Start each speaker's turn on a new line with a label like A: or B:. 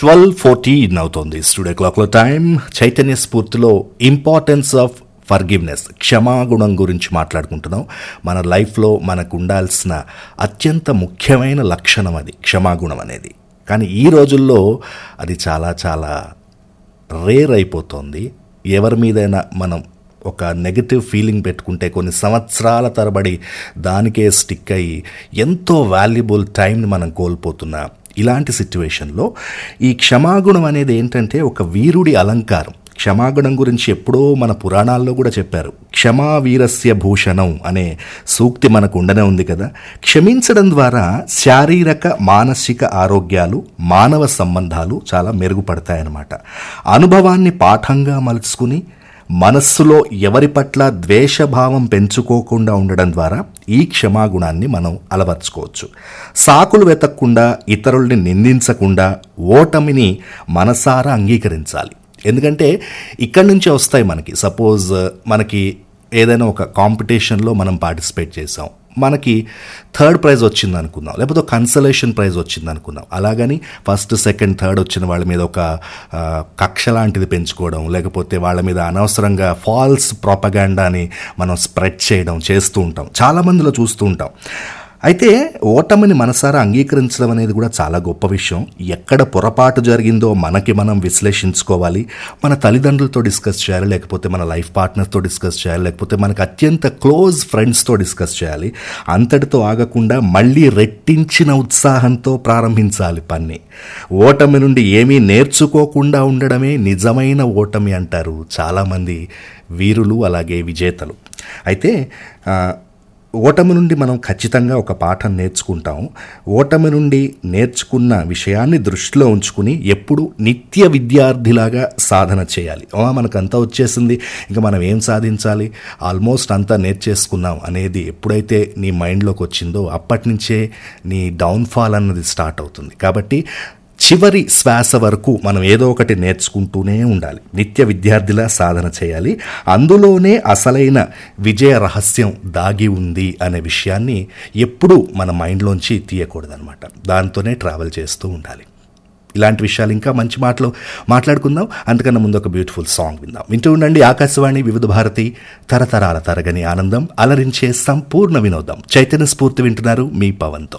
A: twelve fourteen అవుతోంది studio క్లాక్లో time చైతన్య స్ఫూర్తిలో ఇంపార్టెన్స్ ఆఫ్ ఫర్గివ్నెస్ క్షమాగుణం గురించి మాట్లాడుకుంటున్నాం మన లైఫ్లో మనకు ఉండాల్సిన అత్యంత ముఖ్యమైన లక్షణం అది క్షమాగుణం అనేది కానీ ఈ రోజుల్లో అది చాలా చాలా రేర్ అయిపోతుంది ఎవరి మీదైనా మనం ఒక నెగటివ్ ఫీలింగ్ పెట్టుకుంటే కొన్ని సంవత్సరాల తరబడి దానికే స్టిక్ అయ్యి ఎంతో వాల్యుబుల్ టైంని మనం కోల్పోతున్నా ఇలాంటి సిచ్యువేషన్లో ఈ క్షమాగుణం అనేది ఏంటంటే ఒక వీరుడి అలంకారం క్షమాగుణం గురించి ఎప్పుడో మన పురాణాల్లో కూడా చెప్పారు క్షమా వీరస్య భూషణం అనే సూక్తి మనకు ఉండనే ఉంది కదా క్షమించడం ద్వారా శారీరక మానసిక ఆరోగ్యాలు మానవ సంబంధాలు చాలా మెరుగుపడతాయన్నమాట అనుభవాన్ని పాఠంగా మలుచుకుని మనస్సులో ఎవరి పట్ల ద్వేషభావం పెంచుకోకుండా ఉండడం ద్వారా ఈ క్షమాగుణాన్ని మనం అలవర్చుకోవచ్చు సాకులు వెతకకుండా ఇతరుల్ని నిందించకుండా ఓటమిని మనసారా అంగీకరించాలి ఎందుకంటే ఇక్కడి నుంచే వస్తాయి మనకి సపోజ్ మనకి ఏదైనా ఒక కాంపిటీషన్లో మనం పార్టిసిపేట్ చేసాం మనకి థర్డ్ ప్రైజ్ వచ్చింది అనుకుందాం లేకపోతే కన్సలేషన్ ప్రైజ్ వచ్చింది అనుకుందాం అలాగని ఫస్ట్ సెకండ్ థర్డ్ వచ్చిన వాళ్ళ మీద ఒక ఆ, కక్ష లాంటిది పెంచుకోవడం లేకపోతే వాళ్ళ మీద అనవసరంగా ఫాల్స్ ప్రాపగాండాని మనం స్ప్రెడ్ చేయడం చేస్తూ ఉంటాం చాలా మందిలో చూస్తూ ఉంటాం అయితే ఓటమిని మనసారా అంగీకరించడం అనేది కూడా చాలా గొప్ప విషయం ఎక్కడ పొరపాటు జరిగిందో మనకి మనం విశ్లేషించుకోవాలి మన తల్లిదండ్రులతో డిస్కస్ చేయాలి లేకపోతే మన లైఫ్ పార్ట్నర్తో డిస్కస్ చేయాలి లేకపోతే మనకు అత్యంత క్లోజ్ ఫ్రెండ్స్తో డిస్కస్ చేయాలి అంతటితో ఆగకుండా మళ్ళీ రెట్టించిన ఉత్సాహంతో ప్రారంభించాలి పని ఓటమి నుండి ఏమీ నేర్చుకోకుండా ఉండడమే నిజమైన ఓటమి అంటారు చాలామంది వీరులు అలాగే విజేతలు అయితే ఆ, ఓటమి నుండి మనం ఖచ్చితంగా ఒక పాఠం నేర్చుకుంటాం ఓటమి నుండి నేర్చుకున్న విషయాన్ని దృష్టిలో ఉంచుకుని ఎప్పుడు నిత్య విద్యార్థిలాగా సాధన చేయాలి "ఆ, మనకంతా వచ్చేసింది ఇంకా మనం ఏం సాధించాలి ఆల్మోస్ట్ అంతా నేర్చేసుకున్నాం అనేది ఎప్పుడైతే నీ మైండ్లోకి వచ్చిందో అప్పటి నుంచే నీ డౌన్ఫాల్ అన్నది స్టార్ట్ అవుతుంది కాబట్టి చివరి శ్వాస వరకు మనం ఏదో ఒకటి నేర్చుకుంటూనే ఉండాలి నిత్య విద్యార్థిలా సాధన చేయాలి అందులోనే అసలైన విజయ రహస్యం దాగి ఉంది అనే విషయాన్ని ఎప్పుడూ మన మైండ్లోంచి తీయకూడదనమాట దాంతోనే ట్రావెల్ చేస్తూ ఉండాలి ఇలాంటి విషయాలు ఇంకా మంచి మాటలు మాట్లాడుకుందాం అందుకన్నా ముందు ఒక బ్యూటిఫుల్ సాంగ్ విందాం వింటూ ఉండండి ఆకాశవాణి వివిధ భారతి తరతరాల తరగని ఆనందం అలరించే సంపూర్ణ వినోదం చైతన్య స్ఫూర్తి వింటున్నారు మీ పవన్తో